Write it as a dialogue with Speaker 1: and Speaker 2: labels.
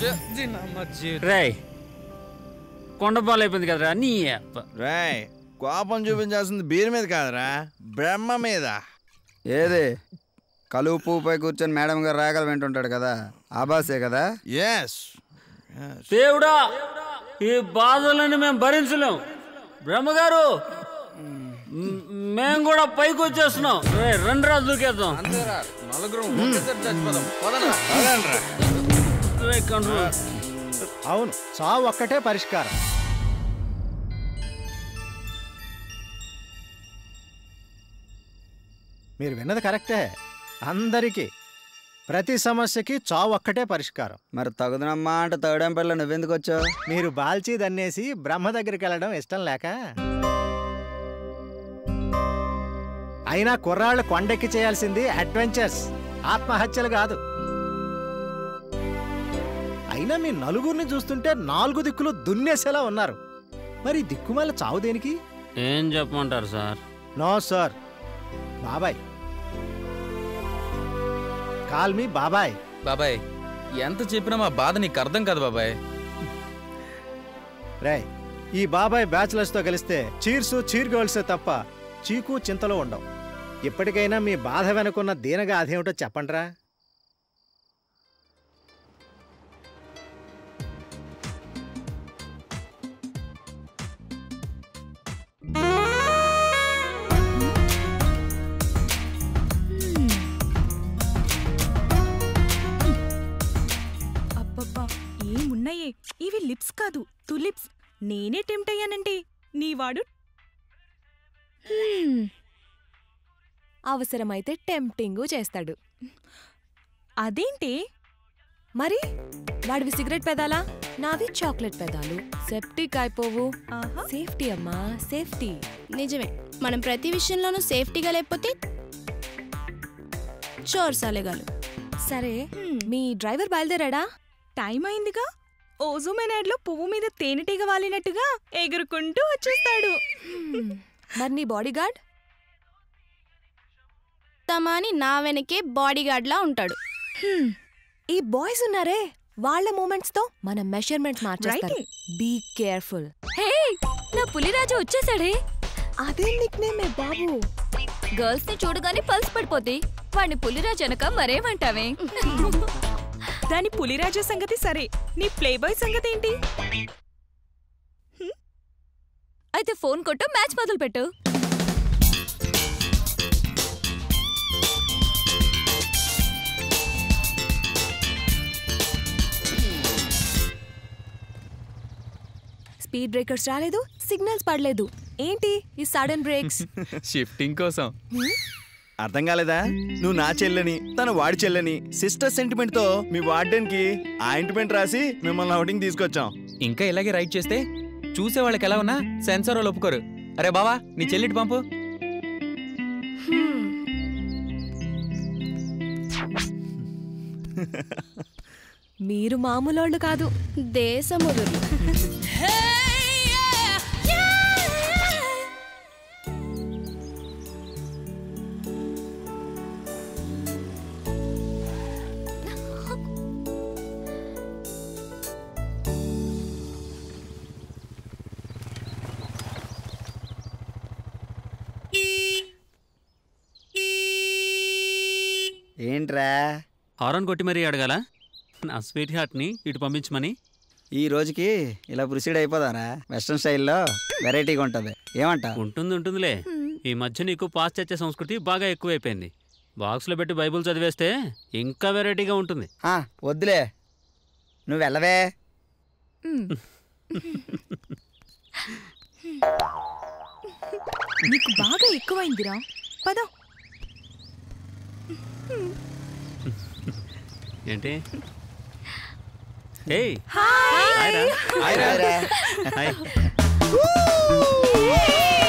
Speaker 1: రేయ్ కొండపాలు అయిపోయింది కదరా నీ అప్ప
Speaker 2: రాయ్ కోపం చూపించాల్సింది బీర్ మీద కాదురా బ్రహ్మ మీద
Speaker 3: ఏది కలువు పువ్వుపై కూర్చొని మేడం గారు రాగలు వింటుంటాడు కదా ఆబాసే కదా
Speaker 2: ఎస్
Speaker 1: దేవుడా ఈ బాధలను మేము భరించలేం బ్రహ్మగారు మ్- మేము కూడా పైకి వచ్చేస్తున్నాం రే రెండు రాజు దూకేద్దాం రే, కంట్రోల్.
Speaker 4: అవును చావు ఒక్కటే పరిష్కారం మీరు విన్నది కరెక్టే అందరికీ ప్రతి సమస్యకి చావు ఒక్కటే పరిష్కారం
Speaker 3: మరి తగుదనమ్మా అంటే తగడంపల్లి నువ్వెందుకు వచ్చావు
Speaker 4: మీరు బాల్చీ దన్నేసి బ్రహ్మ దగ్గరికి వెళ్ళడం ఇష్టం లేక అయినా కుర్రాళ్ళు కొండెక్కి చేయాల్సింది అడ్వెంచర్స్ ఆత్మహత్యలు కాదు అయినా మీ నలుగురిని చూస్తుంటే నాలుగు దిక్కులు దున్నేసేలా ఉన్నారు మరి దిక్కుమాల చావు దేనికి
Speaker 1: ఏం చెప్పమంటారు సార్
Speaker 4: నో సార్ బాబాయ్ కాల్ మీ బాబాయ్
Speaker 5: బాబాయ్ ఎంత చెప్పినా మా బాధ నీకు అర్థం కాదు బాబాయ్
Speaker 4: రే ఈ బాబాయ్ బ్యాచులర్స్తో కలిస్తే చీర్సు చీర్ గర్ల్సే తప్ప చీకు చింతలు ఉండవు ఇప్పటికైనా మీ బాధ వెనుకున్న దీనగా అదేమిటో చెప్పండ్రా
Speaker 6: అబ్బబ్బా ఏమున్నాయే ఇవి లిప్స్ కాదు తులిప్స్ నేనే టెంప్ట్ అయ్యానంటే నీవాడు
Speaker 7: హ్మ్. అవసరమైతే టెంప్టింగు చేస్తాడు
Speaker 6: అదేంటి
Speaker 7: మరి వాడివి సిగరెట్ పెదాలా నావి చాక్లెట్ పెదాలు సెప్టిక్ అయిపోవు
Speaker 6: ఆహా
Speaker 7: సేఫ్టీ అమ్మా సేఫ్టీ
Speaker 8: నిజమే మనం ప్రతి విషయంలోనూ సేఫ్టీగా లేకపోతే చోర్ సాలేగాలు
Speaker 7: సరే
Speaker 6: హ్మ్.
Speaker 7: మీ డ్రైవర్ బయలుదేరాడా
Speaker 6: టైం అయిందిగా ఓజోమెనాడ్లో పువ్వు మీద తేనెటీగ వాలినట్టుగా ఎగురుకుంటూ వచ్చేస్తాడు
Speaker 7: హ్మ్. మరి నీ బాడీ గార్డ్
Speaker 8: తమాని నా వెనకే బాడీగార్డ్లా ఉంటాడు
Speaker 7: హ్మ్. ఈ బాయ్స్ ఉన్నారే వాళ్ళ మూమెంట్స్ తో మన మెషర్మెంట్స్ మార్చేస్తారు
Speaker 6: Right.
Speaker 7: బీ కేర్ఫుల్
Speaker 9: హే నా పులిరాజు వచ్చేసాడే
Speaker 7: అదే నిక్ నేమే బాబు
Speaker 9: గర్ల్స్ ని చూడగానే పల్స్ పడిపోద్ది వాడిని పులిరాజు అనక మరేమంటావే
Speaker 6: దాని పులిరాజు సంగతి సరే నీ ప్లే బాయ్ సంగతి ఏంటి
Speaker 9: అయితే ఫోన్ కొట్టు మ్యాచ్ మొదలు పెట్టు
Speaker 7: స్పీడ్ బ్రేకర్స్ రాలేదు సిగ్నల్స్ పడలేదు ఏంటి ఈ సడన్ బ్రేక్స్
Speaker 5: షిఫ్టింగ్ కోసం
Speaker 2: అర్థం కాలేదా నువ్వు నా చెల్లని తన వాడి చెల్లని సిస్టర్ సెంటిమెంట్ తో మీ వార్డెన్ కి ఆయింట్మెంట్ రాసి మిమ్మల్ని అవుటింగ్ తీసుకొచ్చాం
Speaker 5: ఇంకా ఇలాగే రైట్ చేస్తే చూసే వాళ్ళకి ఎలా ఉన్నా సెన్సార్ వాళ్ళు ఒప్పుకోరు అరే బావా నీ చెల్లిటి పంపు
Speaker 7: మీరు మామూలోళ్ళు కాదు
Speaker 8: దేశముదురు
Speaker 3: ఏంట్రా
Speaker 1: హారన్ కొట్టి మరీ అడగాల నా స్వీట్ హార్ట్ని ఇటు పంపించమని
Speaker 3: ఈ రోజుకి ఇలా ప్రొసీడ్ అయిపోదారా వెస్ట్రన్ స్టైల్లో వెరైటీగా ఉంటుంది ఏమంట
Speaker 1: ఉంటుంది ఉంటుందిలే ఈ మధ్య నీకు పాశ్చాత్య సంస్కృతి బాగా ఎక్కువైపోయింది బాక్స్లో పెట్టి బైబుల్ చదివేస్తే ఇంకా వెరైటీగా ఉంటుంది
Speaker 3: ఆ, వద్దులే నువ్వు వెళ్ళవే
Speaker 6: నీకు బాగా ఎక్కువైందిరా పద
Speaker 1: ఏంటి ఏయ్
Speaker 6: హాయ్
Speaker 1: హాయ్ రా
Speaker 3: హాయ్ రా.
Speaker 1: Hi
Speaker 6: Hey!